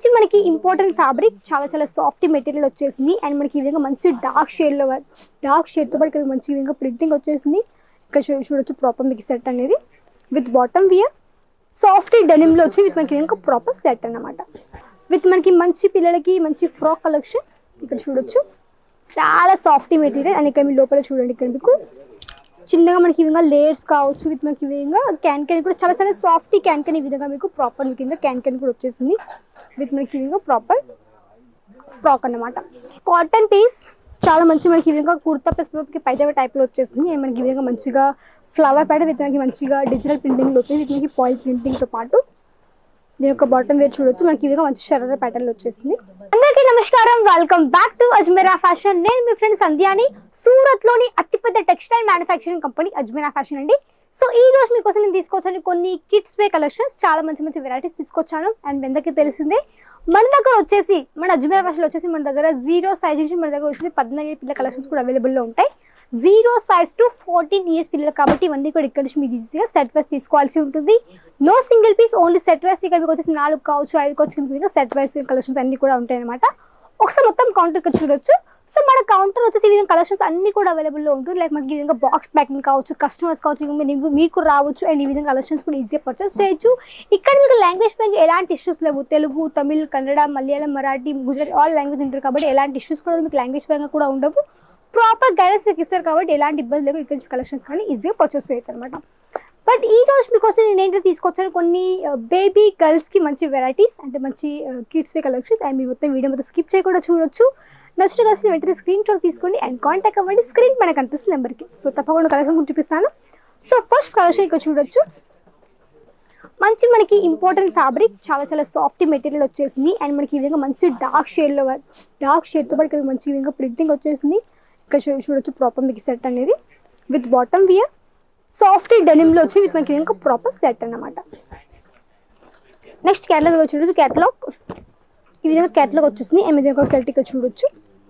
మంచి మనకి important fabric చాలా చాలా సాఫ్ట్ మెటీరియల్ వచ్చేసింది అండ్ మనకి ఈ విధంగా మంచి డార్క్ షేడ్లో డార్క్ షేడ్తో పాటు ఇక్కడ మంచి ఈ విధంగా ప్రింటింగ్ వచ్చేసింది ఇక్కడ చూ- చూడొచ్చు ప్రాపర్ మీకు సెట్ అనేది విత్ బాటమ్ వియర్ సాఫ్ట్ డెనిమ్లో వచ్చి విత్ మనకి ఇంకా ప్రాపర్ సెట్ అన్నమాట విత్ మనకి మంచి పిల్లలకి మంచి ఫ్రాక్ కలెక్షన్ ఇక్కడ చూడొచ్చు చాలా సాఫ్ట్ మెటీరియల్ అండ్ ఇక్కడ మీ లోపల చూడండి ఇక్కడ మీకు చిన్నగా మనకి ఈ విధంగా లేయర్స్ కావచ్చు విత్ మనకి ఈ విధంగా క్యాన్ క్యాన్ కూడా చాలా చాలా సాఫ్ట్ క్యాన్ క్యాన్ ఈ విధంగా మీకు ప్రాపర్ మీకు కింద క్యాన్ క్యాన్ కూడా వచ్చేసింది విత్ మనకి ఈ విధంగా ప్రాపర్ ఫ్రాక్ అన్నమాట కాటన్ పీస్ చాలా మంచి మనకి ఈ విధంగా కుర్తా ప్లస్ పైజామా టైప్లో వచ్చేసింది అండ్ మనకి ఈ విధంగా మంచిగా ఫ్లవర్ ప్యాటర్న్ విత్ మనకి మంచిగా డిజిటల్ ప్రింటింగ్లో వచ్చేసి విత్ మనకి పాయిల్ ప్రింటింగ్తో పాటు దీని యొక్క బాటమ్ వేర్ చూడొచ్చు మనకి ఈ విధంగా మంచి షర్ర ప్యాటర్న్ వచ్చేసింది అందరికీ నమస్కారం welcome back to Ajmera fashion నేను మీ ఫ్రెండ్ సంధ్యాని సూరత్ లోని అతిపెద్ద textile manufacturing company Ajmera fashion అండి సో ఈ రోజు మీకోసం నేను తీసుకొచ్చాను కొన్ని కిడ్స్ వే కలెక్షన్స్ చాలా మంచి మంచి వెరైటీస్ తీసుకొచ్చాను అండ్ అందరికీ తెలిసిందే మన దగ్గర వచ్చేసి మన అజ్మీరా ఫ్యాషన్ వచ్చేసి మన దగ్గర జీరో సైజ్ నుంచి మన దగ్గర వచ్చేసి పద్నాలుగు పిల్లల కలెక్షన్స్ కూడా అవైలబుల్లో ఉంటాయి zero size to fourteen years పిల్లలు కాబట్టి ఇవన్నీ కూడా ఇక్కడ నుంచి మీరు ఈజీగా సెట్ వైస్ తీసుకోవాల్సి ఉంటుంది no single piece only set wise ఇక్కడ మీకు వచ్చేసి నాలుగు కావచ్చు ఐదు కావచ్చు మీకు సెట్ వైస్ కలెక్షన్స్ అన్ని కూడా ఉంటాయి అనమాట ఒకసారి మొత్తం కౌంటర్కి చూడొచ్చు సో మన కౌంటర్ వచ్చేసి ఈ విధంగా కలెక్షన్స్ అన్ని కూడా అవైలబుల్లో ఉంటుంది లైక్ మనకి ఈ విధంగా బాక్స్ ప్యాకింగ్ కావచ్చు కస్టమర్స్ కావచ్చు ఇంకా మీకు- మీకు రావచ్చు అండ్ ఈ విధంగా కలెక్షన్స్ కూడా ఈజీగా పర్చేస్ చేయొచ్చు ఇక్కడ మీకు లాంగ్వేజ్ పైన ఎలాంటి ఇష్యూస్ లేవు తెలుగు తమిళ్ కన్నడ మలయాళం మరాఠీ గుజరాత్ ఆల్ లాంగ్వేజ్ ఉంటారు కాబట్టి ఎలాంటి ఇష్యూస్ కూడా మీకు లాంగ్వేజ్ పరంగా కూడా ఉండవు ప్రాపర్ గైడెన్స్ మీకు ఇస్తారు కాబట్టి ఎలాంటి ఇబ్బంది లేవు ఇక్కడ నుంచి కలెక్షన్స్ కానీ ఈజీగా పర్చేస్ చేయొచ్చు అనమాట బట్ ఈ రోజు మీకోసం నేను ఏంటో తీసుకొచ్చాను కొన్ని బేబీ గర్ల్స్కి మంచి వెరైటీస్ అంటే మంచి కిడ్స్ వే కలెక్షన్స్ అండ్ మీ మొత్తం వీడియో మొత్తం స్కిప్ చేయకుండా చూడొచ్చు నచ్చిన కలిసి వెంటనే స్క్రీన్ షాట్ తీసుకోండి అండ్ కాంటాక్ట్ అవ్వండి స్క్రీన్ పైన కనిపిస్తుంది నెంబర్కి సో తప్పకుండా కలెక్షన్ గురించి చూపిస్తాను సో ఫస్ట్ కలెక్షన్ ఇక్కడ చూడొచ్చు మంచి మనకి ఇంపార్టెంట్ ఫ్యాబ్రిక్ చాలా చాలా సాఫ్ట్ మెటీరియల్ వచ్చేసింది అండ్ మనకి ఈ విధంగా మంచి డార్క్ షేడ్లో డార్క్ షేడ్తో పాటు ఇక్కడ మంచి ఈ విధంగా ప్రింటింగ్ వచ్చేసింది ఇక్కడ చూ- చూడొచ్చు ప్రాపర్ మీకు సెట్ అనేది విత్ బాటమ్ వియర్ సాఫ్ట్ డెనిమ్లో వచ్చి విత్ మనకి ఈ విధంగా ప్రాపర్ సెట్ అన్నమాట నెక్స్ట్ క్యాటలాగ్ చూడొచ్చు క్యాటలాగ్ ఈ విధంగా క్యాటలాగ్ వచ్చేసింది అండ్ విధంగా ఒక సెట్ ఇక్కడ చూడొచ్చు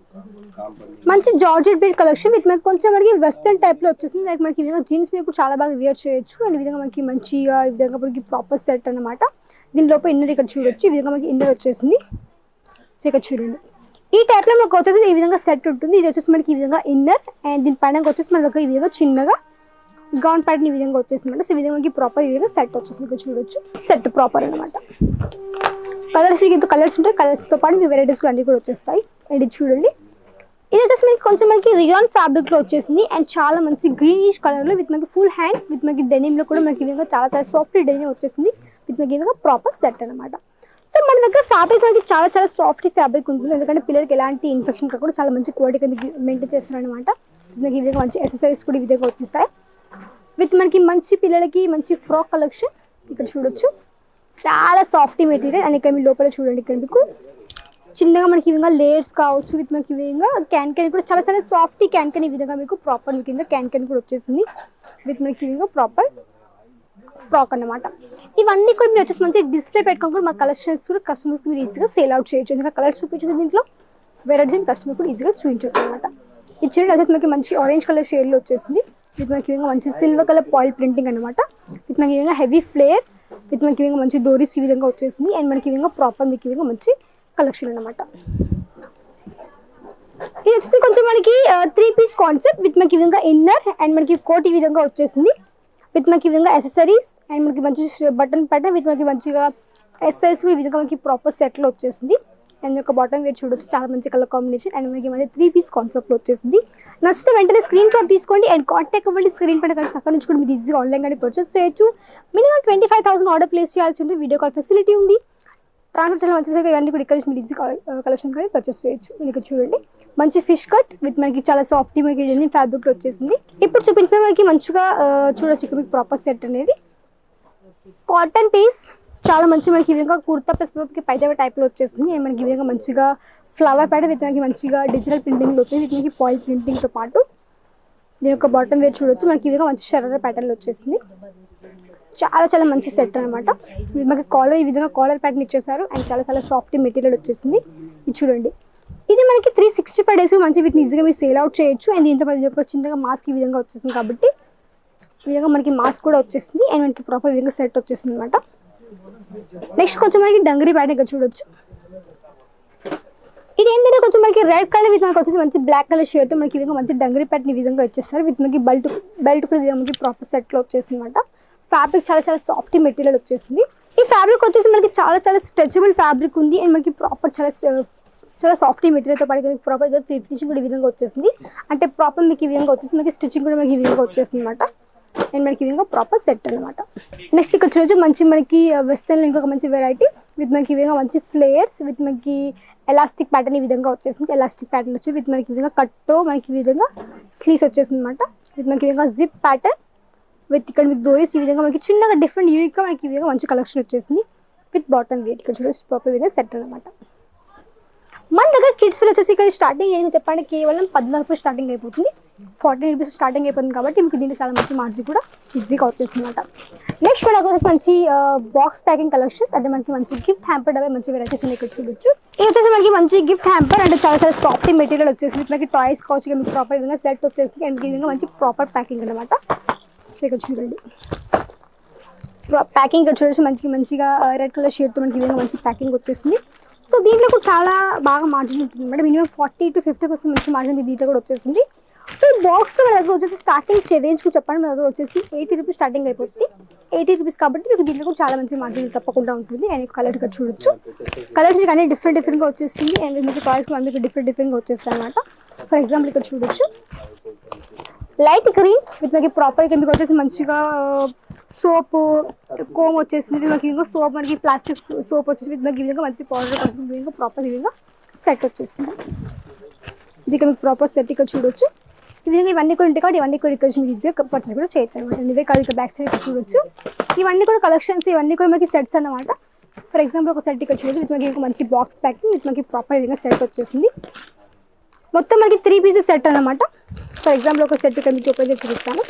మంచి జార్జెట్ బేట్ కలెక్షన్ విత్ మనకి కొంచెం మనకి వెస్టర్న్ టైప్లో వచ్చేసింది లైక్ మనకి ఈ విధంగా జీన్స్ మీద కూడా చాలా బాగా వేర్ చేయొచ్చు అండ్ ఈ విధంగా మనకి మంచిగా ఈ విధంగా మనకి ప్రాపర్ సెట్ అన్నమాట దీని లోపల ఇన్నర్ ఇక్కడ చూడొచ్చు ఈ విధంగా మనకి ఇన్నర్ వచ్చేసింది సో ఇక్కడ చూడండి ఈ టైప్లో మనకు వచ్చేసి ఈ విధంగా సెట్ ఉంటుంది ఇది వచ్చేసి మనకి ఈ విధంగా ఇన్నర్ అండ్ దీని పైన వచ్చేసి మన దగ్గర ఈ విధంగా చిన్నగా గౌన్ ప్యాటర్న్ ఈ విధంగా వచ్చేసింది అనమాట సో ఈ విధంగా మనకి ప్రాపర్ ఈ విధంగా సెట్ వచ్చేసింది ఇక్కడ చూడొచ్చు సెట్ ప్రాపర్ అనమాట కలర్స్ మీకు ఇంత కలర్స్ ఉంటాయి కలర్స్తో పాటు మీ వెరైటీస్ కూడా అన్ని కూడా వచ్చేస్తాయి అండ్ ఇది చూడండి ఇది వచ్చేసి మనకి కొంచెం మనకి రియాన్ ఫ్యాబ్రిక్ లో వచ్చేసింది అండ్ చాలా మంచి గ్రీనిష్ కలర్ లో విత్ మనకి ఫుల్ హ్యాండ్స్ విత్ మనకి డెనిమ్ లో కూడా మనకి ఈ విధంగా చాలా చాలా సాఫ్ట్ డెనిమ్ వచ్చేసింది విత్ మనకి ఈ విధంగా ప్రాపర్ సెట్ అనమాట సో మన దగ్గర ఫ్యాబ్రిక్ మనకి చాలా చాలా సాఫ్ట్ ఫ్యాబ్రిక్ ఉంటుంది ఎందుకంటే పిల్లలకి ఎలాంటి ఇన్ఫెక్షన్ కాకుండా చాలా మంచి క్వాలిటీ మెయింటైన్ చేస్తున్నారు అనమాట మనకి ఈ విధంగా మంచి ఎక్సెసరీస్ కూడా ఈ విధంగా వచ్చేస్తాయి విత్ మనకి మంచి పిల్లలకి మంచి ఫ్రాక్ కలెక్షన్ ఇక్కడ చూడొచ్చు చాలా సాఫ్ట్ మెటీరియల్ అండ్ ఇక్కడ మీ లోపల చూడండి ఇక్కడ మీకు చిన్నగా మనకి ఈ విధంగా లేయర్స్ కావచ్చు విత్ మనకి ఈ విధంగా క్యాన్ క్యాన్ కూడా చాలా చాలా సాఫ్ట్ క్యాన్ క్యాన్ ఈ విధంగా మీకు ప్రాపర్ మీకు కింద క్యాన్ క్యాన్ కూడా వచ్చేసింది విత్ మనకి ఈ విధంగా ప్రాపర్ ఫ్రాక్ అన్నమాట ఇవన్నీ కూడా మీరు వచ్చేసి మంచి డిస్ప్లే పెట్టుకొని కూడా మా కలెక్షన్స్ కూడా కస్టమర్స్కి మీరు ఈజీగా సేల్ అవుట్ చేయొచ్చు ఎందుకంటే కలర్స్ చూపించదు దీంట్లో వెరైటీస్ కస్టమర్ కూడా ఈజీగా చూపించవచ్చు అనమాట ఇది చూడండి వచ్చేసి మనకి మంచి ఆరెంజ్ కలర్ షేడ్లో వచ్చేసింది విత్ మనకి ఈ విధంగా మంచి సిల్వర్ కలర్ పాయిల్ ప్రింటింగ్ అనమాట విత్ మనకి ఈ విధంగా హెవీ ఫ్లేర్ విత్ మనకి ఈ విధంగా మంచి దోరీస్ ఈ విధంగా వచ్చేసింది అండ్ మనకి ఈ విధంగా ప్రాపర్ మీకు ఈ విధంగా మంచి కలెక్షన్ అనమాట ఇది వచ్చేసి కొంచెం మనకి త్రీ పీస్ కాన్సెప్ట్ విత్ మనకి ఈ విధంగా ఇన్నర్ అండ్ మనకి కోట్ ఈ విధంగా వచ్చేసింది విత్ మనకి ఈ విధంగా ఎసెసరీస్ అండ్ మనకి మంచి బటన్ ప్యాటర్న్ విత్ మనకి మంచిగా ఎసెసరీస్ కూడా ఈ విధంగా మనకి ప్రాపర్ సెట్లో వచ్చేసింది అండ్ ఒక బాటమ్ వేర్ చూడొచ్చు చాలా మంచి కలర్ కాంబినేషన్ అండ్ మనకి మంచి త్రీ పీస్ కాన్సెప్ట్లో వచ్చేసింది నచ్చితే వెంటనే స్క్రీన్ షాట్ తీసుకోండి అండ్ కాంటాక్ట్ అవ్వండి స్క్రీన్ పైన కానీ అక్కడ నుంచి కూడా మీరు ఈజీగా ఆన్లైన్ కానీ పర్చేస్ చేయొచ్చు minimum twenty five thousand order place చేయాల్సి ఉంటుంది వీడియో కాల్ ఫెసిలిటీ ఉంది ట్రాన్స్పోర్ట్ చాలా మంచి విధంగా ఇవన్నీ కూడా ఇక్కడ నుంచి మీరు ఈజీ కలెక్షన్ కానీ పర్చేస్ చేయొచ్చు మీరు ఇక్కడ చూడండి మంచి ఫిష్ కట్ విత్ మనకి చాలా సాఫ్ట్ మనకి డెనిమ్ ఫ్యాబ్రిక్ వచ్చేసింది ఇప్పుడు చూపించిన మనకి మంచిగా ఆ, చూడొచ్చు ఇక్కడ మీకు ప్రాపర్ సెట్ అనేది కాటన్ పీస్ చాలా మంచి మనకి ఈ విధంగా కుర్తా ప్లస్ మనకి పైజామా టైప్లో వచ్చేసింది అండ్ మనకి ఈ విధంగా మంచిగా ఫ్లవర్ ప్యాటర్న్ విత్ మనకి మంచిగా డిజిటల్ ప్రింటింగ్లో వచ్చేసి విత్ మనకి పాయిల్ ప్రింటింగ్తో పాటు దీని యొక్క బాటమ్ వేర్ చూడొచ్చు మనకి ఈ విధంగా మంచి షర్ర ప్యాటర్న్లో వచ్చేసింది చాలా చాలా మంచి సెట్ అనమాట ఇది మనకి కాలర్ ఈ విధంగా కాలర్ ప్యాటర్న్ ఇచ్చేసారు అండ్ చాలా చాలా సాఫ్ట్ మెటీరియల్ వచ్చేసింది ఇది చూడండి ఇది మనకి త్రీ సిక్స్టీ ఫైవ్ డేస్ మంచి వీటిని ఈజీగా మీరు సేల్ అవుట్ చేయొచ్చు అండ్ దీంతో పాటు ఇది ఒక చిన్నగా మాస్క్ ఈ విధంగా వచ్చేసింది కాబట్టి ఈ విధంగా మనకి మాస్క్ కూడా వచ్చేసింది అండ్ మనకి ప్రాపర్ విధంగా సెట్ వచ్చేసింది అనమాట నెక్స్ట్ కొంచెం మనకి డంగరీ ప్యాటర్న్ ఇక్కడ చూడొచ్చు ఇది ఏంటంటే కొంచెం మనకి రెడ్ కలర్ విత్ మనకి వచ్చేసి మంచి బ్లాక్ కలర్ షర్ట్ మనకి ఈ విధంగా మంచి డంగరి ప్యాటర్న్ ఈ విధంగా వచ్చేస్తారు విత్ మనకి బెల్ట్ బెల్ట్ కూడా ఈ విధంగా మనకి ప్రాపర్ సెట్లో వచ్చేసింది అనమాట ఫ్యాబ్రిక్ చాలా చాలా సాఫ్ట్ మెటీరియల్ వచ్చేసింది ఈ ఫ్యాబ్రిక్ వచ్చేసి మనకి చాలా చాలా స్ట్రెచబుల్ ఫ్యాబ్రిక్ ఉంది అండ్ మనకి ప్రాపర్ చాలా st- చాలా సాఫ్ట్ మెటీరియల్తో పాటు ప్రాపర్గా ఫినిషింగ్ కూడా ఈ విధంగా వచ్చేసింది అంటే ప్రాపర్ మీకు ఈ విధంగా వచ్చేసి మనకి స్టిచ్చింగ్ కూడా మనకి ఈ విధంగా వచ్చేసింది అనమాట అండ్ మనకి ఈ విధంగా ప్రాపర్ సెట్ అనమాట నెక్స్ట్ ఇక్కడ చూడొచ్చు మంచి మనకి వెస్టర్న్ ఇంకొక మంచి వెరైటీ విత్ మనకి ఈ విధంగా మంచి ఫ్లేయర్స్ విత్ మనకి ఎలాస్టిక్ ప్యాటర్న్ ఈ విధంగా వచ్చేసింది ఎలాస్టిక్ ప్యాటర్న్ వచ్చి విత్ మనకి ఈ విధంగా కట్టో మనకి ఈ విధంగా స్లీవ్స్ వచ్చేసింది అనమాట విత్ మనకి ఈ విధంగా జిప్ ప్యాటర్న్ విత్ ఇక్కడ మీకు దోరీస్ ఈ విధంగా మనకి చిన్నగా డిఫరెంట్ యూనిక్గా మనకి ఈ విధంగా మంచి కలెక్షన్ వచ్చేసింది విత్ బాటమ్ వేట్ ఇక్కడ చూడొచ్చు ప్రాపర్ విధంగా సెట్ అనమాట మన దగ్గర కిడ్స్ వేర్ వచ్చేసి ఇక్కడ స్టార్టింగ్ ఏం చెప్పండి కేవలం పద్నాలుగు రూపాయలు స్టార్టింగ్ అయిపోతుంది ఫార్టీ రూపీస్ స్టార్టింగ్ అయిపోతుంది కాబట్టి మీకు దీంట్లో చాలా మంచి మార్జిన్ కూడా ఈజీగా వచ్చేస్తుంది అనమాట నెక్స్ట్ మనకు వచ్చేసి మంచి బాక్స్ ప్యాకింగ్ కలెక్షన్స్ అంటే మనకి మంచి గిఫ్ట్ హ్యాంపర్ అవి మంచి వెరైటీస్ ఉన్నాయి ఇక్కడ చూడొచ్చు ఇది వచ్చేసి మనకి మంచి గిఫ్ట్ హ్యాంపర్ అంటే చాలా చాలా సాఫ్ట్ మెటీరియల్ వచ్చేసి మనకి టాయ్స్ కావచ్చు ఇక మీకు ప్రాపర్ విధంగా సెట్ వచ్చేసింది అండ్ ఈ విధంగా మంచి ప్రాపర్ ప్యాకింగ్ అనమాట సో ఇక్కడ చూడండి ప్యాకింగ్ ఇక్కడ చూడొచ్చు మంచి మంచిగా రెడ్ కలర్ షేడ్తో మనకి ఈ విధంగా మంచి ప్యాకింగ్ వచ్చేసింది సో దీంట్లో కూడా చాలా బాగా మార్జిన్ ఉంటుంది అనమాట minimum forty to fifty percent మంచి మార్జిన్ మీకు దీంట్లో కూడా వచ్చేసింది సో ఈ బాక్స్ మన దగ్గర వచ్చేసి స్టార్టింగ్ రేంజ్ కూడా చెప్పండి మన దగ్గర వచ్చేసి ఎయిటీ రూపీస్ స్టార్టింగ్ అయిపోతుంది ఎయిటీ రూపీస్ కాబట్టి మీకు దీంట్లో కూడా చాలా మంచి మార్జిన్ తప్పకుండా ఉంటుంది అండ్ కలర్ ఇక్కడ చూడొచ్చు కలర్స్ మీకు అన్ని డిఫరెంట్ డిఫరెంట్గా వచ్చేసింది అండ్ మీకు టాయ్స్ కూడా మీకు డిఫరెంట్ డిఫరెంట్గా వచ్చేస్తాయి అనమాట ఫర్ ఎగ్జాంపుల్ ఇక్కడ చూడొచ్చు లైట్ గ్రీన్ విత్ మనకి ప్రాపర్గా మీకు వచ్చేసి మంచిగా సోప్ కోమ్ వచ్చేసింది మనకి ఇంకా సోప్ మనకి ప్లాస్టిక్ సోప్ వచ్చేసి విత్ మనకి ఈ విధంగా మంచి పౌడర్ విధంగా ప్రాపర్ ఈ విధంగా సెట్ వచ్చేసింది ఇది ఇక్కడ మీకు ప్రాపర్ సెట్ ఇక్కడ చూడొచ్చు ఈ విధంగా ఇవన్నీ కూడా ఉంటాయి కాబట్టి ఇవన్నీ కూడా ఇక్కడ మీరు ఈజీగా పర్చేస్ కూడా చేయొచ్చు అనమాట ఇవే కాదు ఇక్కడ బ్యాక్ సైడ్ ఇక్కడ చూడొచ్చు ఇవన్నీ కూడా కలెక్షన్స్ ఇవన్నీ కూడా మనకి సెట్స్ అన్నమాట ఫర్ ఎగ్జాంపుల్ ఒక సెట్ ఇక్కడ చూడొచ్చు విత్ మనకి ఇంకా మంచి బాక్స్ ప్యాకింగ్ విత్ మనకి ప్రాపర్ విధంగా సెట్ వచ్చేసింది మొత్తం మనకి త్రీ పీసెస్ సెట్ అన్నమాట ఫర్ ఎగ్జాంపుల్ ఒక సెట్ ఇక్కడ మీకు ఓపెన్ చేసి చూపిస్తాను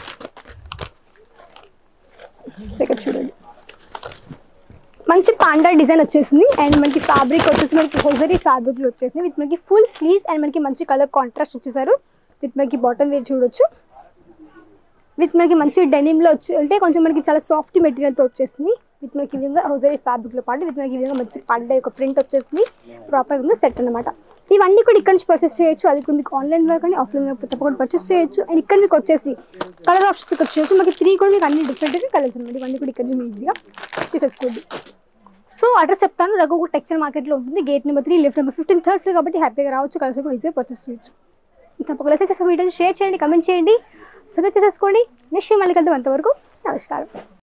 సో ఇక్కడ చూడండి మంచి పాండా డిజైన్ వచ్చేసింది అండ్ మనకి ఫ్యాబ్రిక్ వచ్చేసి మనకి హోజరీ ఫ్యాబ్రిక్ వచ్చేసింది విత్ మనకి ఫుల్ స్లీవ్స్ అండ్ మనకి మంచి కలర్ కాంట్రాస్ట్ వచ్చేసారు విత్ మనకి బాటమ్ వేర్ చూడొచ్చు విత్ మనకి మంచి డెనిమ్లో వచ్చి అంటే కొంచెం మనకి చాలా సాఫ్ట్ మెటీరియల్తో వచ్చేసింది విత్ మనకి ఈ విధంగా హౌజరీ ఫ్యాబ్రిక్లో పాటు విత్ మనకి ఈ విధంగా మంచి పడ్డ యొక్క ప్రింట్ వచ్చేసింది ప్రాపర్ విధంగా సెట్ అనమాట ఇవన్నీ కూడా ఇక్కడ నుంచి పర్చేస్ చేయొచ్చు అది కూడా మీకు ఆన్లైన్ ద్వారా కానీ ఆఫ్లైన్ తప్పకుండా పర్చేస్ చేయొచ్చు అండ్ ఇక్కడ మీకు వచ్చేసి కలర్ ఆప్షన్స్ ఇక్కడ చేయొచ్చు మనకి త్రీ కూడా మీకు అన్ని డిఫరెంట్ కలర్స్ అనమాట ఇవన్నీ కూడా ఇక్కడ నుంచి మీరు ఈజీగా తీసేసుకోండి సో అడ్రస్ చెప్తాను రఘు టెక్స్టైల్ మార్కెట్లో ఉంటుంది gate number three lift number fifteen third floor కాబట్టి హ్యాపీగా రావచ్చు కలిసి కూడా ఈజీగా పర్చేస్ చేయొచ్చు తప్పకుండా చేసేసి వీడియో షేర్ చేయండి కమెంట్ చేయండి సబ్స్క్రైబ్ చేసేసుకోండి నెక్స్ట్ మళ్ళీ కలుద్దాం అంతవరకు నమస్కారం